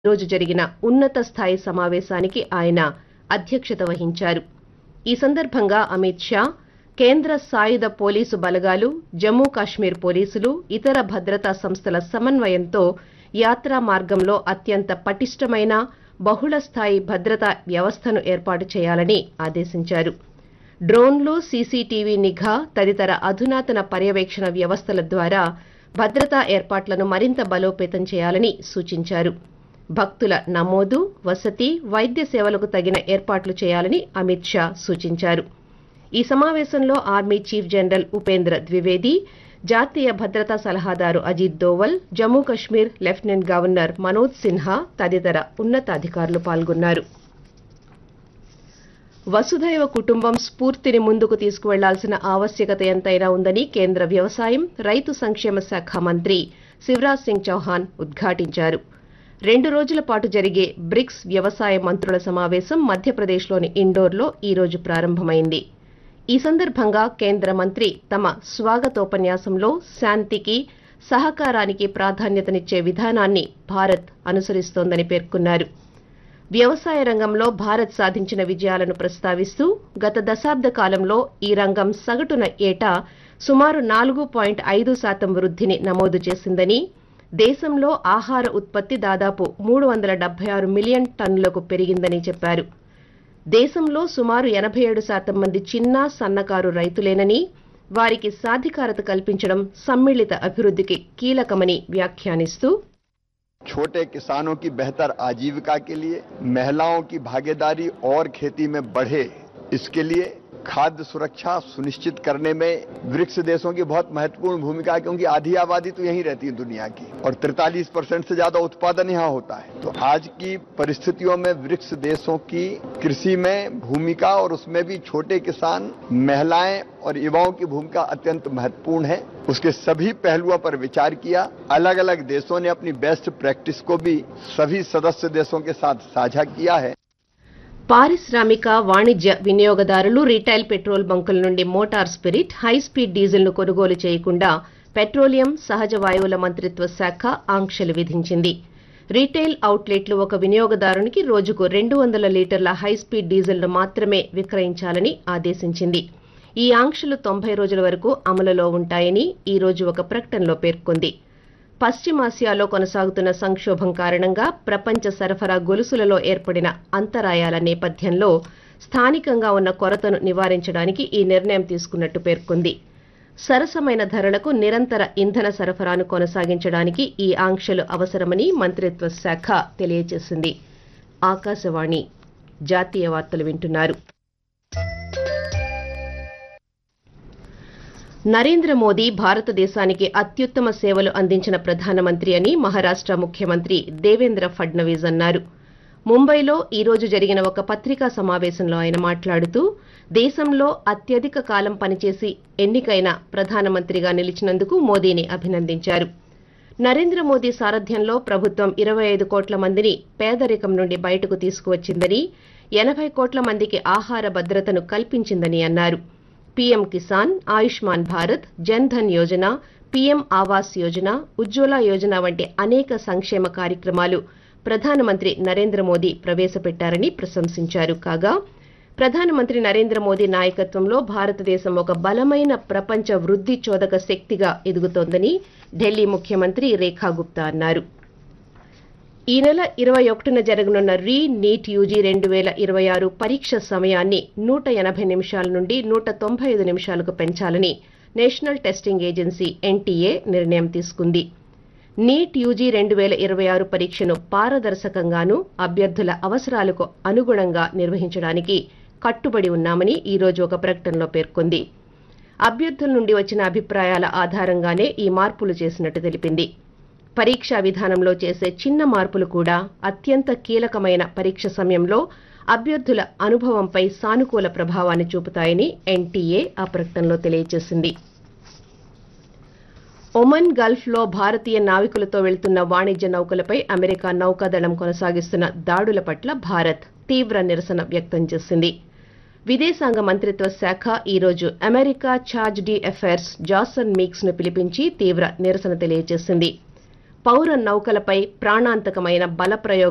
రోజు జరిగిన ఉన్నత స్థాయి సమావేశానికి ఆయన అధ్యక్షత వహించారు ఈ సందర్భంగా అమిత్ షా కేంద్ర సాయుధ పోలీసు బలగాలు జమ్మూ కాశ్మీర్ పోలీసులు ఇతర భద్రతా సంస్థల సమన్వయంతో యాత్రా మార్గంలో అత్యంత పటిష్టమైన బహుళ స్థాయి భద్రతా వ్యవస్థను ఏర్పాటు చేయాలని ఆదేశించారు డ్రోన్లు సీసీటీవీ నిఘా తదితర అధునాతన పర్యవేక్షణ వ్యవస్థల ద్వారా భద్రతా ఏర్పాట్లను మరింత బలోపేతం చేయాలని సూచించారు భక్తుల నమోదు వసతి వైద్య సేవలకు తగిన ఏర్పాట్లు చేయాలని అమిత్ షా సూచించారు ఈ సమావేశంలో army chief general Upendra Dwivedi జాతీయ భద్రతా సలహాదారు అజిత్ దోవల్ జమ్మూ కశ్మీర్ లెఫ్టినెంట్ గవర్నర్ మనోజ్ సిన్హా తదితర ఉన్నతాధికారులు పాల్గొన్నారు వసుధైవ కుటుంబం స్ఫూర్తిని ముందుకు తీసుకువెళ్లాల్సిన ఆవశ్యకత ఎంతైనా ఉందని కేంద్ర వ్యవసాయం రైతు సంక్షేమ శాఖ మంత్రి శివరాజ్ సింగ్ చౌహాన్ ఉద్ఘాటించారు రెండు రోజుల పాటు జరిగే బ్రిక్స్ వ్యవసాయ మంత్రుల సమావేశం మధ్యప్రదేశ్లోని ఇండోర్లో ఈ రోజు ప్రారంభమైంది ఈ సందర్భంగా కేంద్ర మంత్రి తమ స్వాగతోపన్యాసంలో శాంతికి సహకారానికి ప్రాధాన్యతనిచ్చే విధానాన్ని భారత్ అనుసరిస్తోందని పేర్కొన్నారు వ్యవసాయ రంగంలో భారత్ సాధించిన విజయాలను ప్రస్తావిస్తూ గత దశాబ్ద కాలంలో ఈ రంగం సగటున ఏటా సుమారు నాలుగు పాయింట్ ఐదు శాతం వృద్ధిని నమోదు చేసిందని దేశంలో ఆహార ఉత్పత్తి దాదాపు మూడు వందల డెబ్బై ఆరు మిలియన్ టన్నులకు పెరిగిందని చెప్పారు దేశంలో సుమారు ఎనభై ఏడు శాతం మంది చిన్న సన్నకారు రైతులేనని వారికి సాధికారత కల్పించడం సమ్మిళిత అభివృద్ధికి కీలకమని వ్యాఖ్యానిస్తూ छोटे किसानों की बेहतर आजीविका के लिए महिलाओं की भागीदारी और खेती में बढ़े इसके लिए खाद्य सुरक्षा सुनिश्चित करने में ब्रिक्स देशों की बहुत महत्वपूर्ण भूमिका है क्योंकि आधी आबादी तो यहीं रहती है दुनिया की और 43 परसेंट से ज्यादा उत्पादन यहाँ होता है तो आज की परिस्थितियों में ब्रिक्स देशों की कृषि में भूमिका और उसमें भी छोटे किसान महिलाएं और युवाओं की भूमिका अत्यंत महत्वपूर्ण है उसके सभी पहलुओं पर विचार किया अलग अलग देशों ने अपनी बेस्ट प्रैक्टिस को भी सभी सदस्य देशों के साथ साझा किया है పారిశ్రామిక వాణిజ్య వినియోగదారులు రీటైల్ పెట్రోల్ బంకుల నుండి మోటార్ స్పిరిట్ హై స్పీడ్ డీజిల్ను కొనుగోలు చేయకుండా పెట్రోలియం సహజ వాయువుల మంత్రిత్వ శాఖ ఆంక్షలు విధించింది రీటైల్ అవుట్లెట్లు ఒక వినియోగదారునికి రోజుకు రెండు వందల లీటర్ల హై స్పీడ్ డీజిల్ను మాత్రమే విక్రయించాలని ఆదేశించింది ఈ ఆంక్షలు తొంభై రోజుల వరకు అమలులో ఉంటాయని ఈ రోజు ఒక ప్రకటనలో పేర్కొంది పశ్చిమాసియాలో కొనసాగుతున్న సంక్షోభం కారణంగా ప్రపంచ సరఫరా గొలుసులలో ఏర్పడిన అంతరాయాల నేపథ్యంలో స్థానికంగా ఉన్న కొరతను నివారించడానికి ఈ నిర్ణయం తీసుకున్నట్టు పేర్కొంది సరసమైన ధరలకు నిరంతర ఇంధన సరఫరాను కొనసాగించడానికి ఈ ఆంక్షలు అవసరమని మంత్రిత్వ శాఖ తెలియజేసింది ఆకాశవాణి జాతీయ వార్తలు వింటున్నారు నరేంద్ర మోదీ భారతదేశానికి అత్యుత్తమ సేవలు అందించిన ప్రధానమంత్రి అని మహారాష్ట ముఖ్యమంత్రి దేవేంద్ర ఫడ్నవీస్ అన్నారు ముంబైలో ఈ రోజు జరిగిన ఒక పత్రికా సమావేశంలో ఆయన మాట్లాడుతూ దేశంలో అత్యధిక కాలం పనిచేసి ఎన్నికైన ప్రధానమంత్రిగా నిలిచినందుకు మోదీని అభినందించారు నరేంద్ర మోదీ సారథ్యంలో ప్రభుత్వం ఇరవై ఐదు కోట్ల మందిని పేదరికం నుండి బయటకు తీసుకువచ్చిందని ఎనభై కోట్ల మందికి ఆహార భద్రతను కల్పించిందని అన్నారు పీఎం కిసాన్ ఆయుష్మాన్ భారత్ జన్ ధన్ యోజన పీఎం ఆవాస్ యోజన ఉజ్వల యోజన వంటి అనేక సంక్షేమ కార్యక్రమాలు ప్రధానమంత్రి నరేంద్ర మోదీ ప్రవేశపెట్టారని ప్రశంసించారు కాగా ప్రధానమంత్రి నరేంద్ర మోదీ నాయకత్వంలో భారతదేశం ఒక బలమైన ప్రపంచ వృద్ధి చోదక శక్తిగా ఎదుగుతోందని ఢిల్లీ ముఖ్యమంత్రి రేఖా గుప్తా అన్నారు ఈ నెల ఇరవై ఒకటిన జరగనున్న రీ నీట్ యూజీ రెండు వేల ఇరవై ఆరు పరీక్ష సమయాన్ని నూట ఎనభై నిమిషాల నుండి నూట తొంభై ఐదు నిమిషాలకు పెంచాలని నేషనల్ టెస్టింగ్ ఏజెన్సీ ఎన్టీఏ నిర్ణయం తీసుకుంది నీట్ యూజీ రెండు వేల ఇరవై ఆరు పరీక్షను పారదర్శకంగాను అభ్యర్థుల అవసరాలకు అనుగుణంగా నిర్వహించడానికి కట్టుబడి ఉన్నామని ఈ రోజు ఒక ప్రకటనలో పేర్కొంది అభ్యర్థుల నుండి వచ్చిన అభిప్రాయాల ఆధారంగానే ఈ మార్పులు చేసినట్టు తెలిపింది పరీక్షా విధానంలో చేసే చిన్న మార్పులు కూడా అత్యంత కీలకమైన పరీక్ష సమయంలో అభ్యర్థుల అనుభవంపై సానుకూల ప్రభావాన్ని చూపుతాయని ఎన్టీఏ ఆ ప్రకటనలో తెలియజేసింది ఒమన్ గల్ఫ్ లో భారతీయ నావికులతో వెళ్తున్న వాణిజ్య నౌకలపై అమెరికా నౌకాదళం కొనసాగిస్తున్న దాడుల పట్ల భారత్ తీవ్ర నిరసన వ్యక్తం చేసింది విదేశాంగ మంత్రిత్వ శాఖ ఈ రోజు America charge d' affaires Jason Meeks ను పిలిపించి తీవ్ర నిరసన తెలియజేసింది పౌర నౌకలపై ప్రాణాంతకమైన బలప్రయోగం